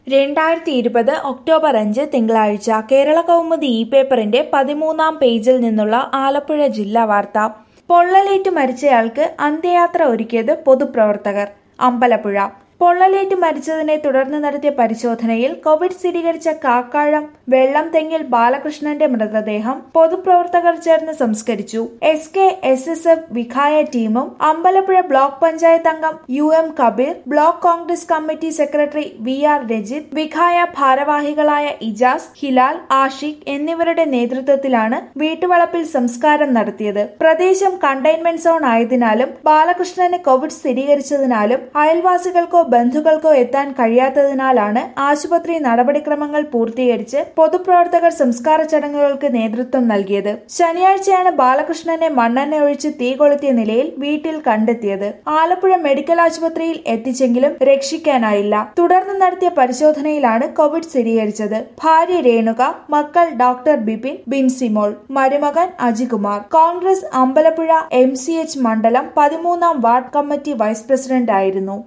രണ്ടായിരത്തി ഇരുപത് ഒക്ടോബർ അഞ്ച് തിങ്കളാഴ്ച കേരള കൗമുദി ഇ പേപ്പറിന്റെ പതിമൂന്നാം പേജിൽ നിന്നുള്ള ആലപ്പുഴ ജില്ലാ വാർത്ത പൊള്ളലേറ്റ് മരിച്ചയാൾക്ക് അന്ത്യയാത്ര ഒരുക്കിയത് പൊതുപ്രവർത്തകർ അമ്പലപ്പുഴ പൊള്ളലേറ്റ് മരിച്ചതിനെ തുടർന്ന് നടത്തിയ പരിശോധനയിൽ കോവിഡ് സ്ഥിരീകരിച്ച കാക്കാഴം വെള്ളം തെങ്ങിൽ ബാലകൃഷ്ണന്റെ മൃതദേഹം പൊതുപ്രവർത്തകർ ചേർന്ന് സംസ്കരിച്ചു S K S S F Vikhaya ടീമും അമ്പലപ്പുഴ ബ്ലോക്ക് പഞ്ചായത്ത് അംഗം U M Kabeer block Congress committee secretary V R Rajith Vikhaya ഭാരവാഹികളായ ഇജാസ് ഹിലാൽ ആഷിഖ് എന്നിവരുടെ നേതൃത്വത്തിലാണ് വീട്ടുവളപ്പിൽ സംസ്കാരം നടത്തിയത് പ്രദേശം കണ്ടെയ്ൻമെന്റ് സോൺ ആയതിനാലും ബാലകൃഷ്ണന് കോവിഡ് സ്ഥിരീകരിച്ചതിനാലും അയൽവാസികൾക്കോ ബന്ധുക്കൾക്കോ എത്താൻ കഴിയാത്തതിനാലാണ് ആശുപത്രി നടപടിക്രമങ്ങൾ പൂർത്തീകരിച്ച് പൊതുപ്രവർത്തകർ സംസ്കാര ചടങ്ങുകൾക്ക് നേതൃത്വം നൽകിയത് ശനിയാഴ്ചയാണ് ബാലകൃഷ്ണനെ മണ്ണെണ്ണ ഒഴിച്ച് തീ കൊളുത്തിയ നിലയിൽ വീട്ടിൽ കണ്ടെത്തിയത് ആലപ്പുഴ മെഡിക്കൽ ആശുപത്രിയിൽ എത്തിച്ചെങ്കിലും രക്ഷിക്കാനായില്ല തുടർന്ന് നടത്തിയ പരിശോധനയിലാണ് കോവിഡ് സ്ഥിരീകരിച്ചത് ഭാര്യ രേണുക മക്കൾ ഡോക്ടർ ബിപിൻ ബിൻസിമോൾ മരുമകൻ Ajikumar Congress Ambalappuzha M C H മണ്ഡലം പതിമൂന്നാം വാർഡ് കമ്മിറ്റി വൈസ് പ്രസിഡന്റ് ആയിരുന്നു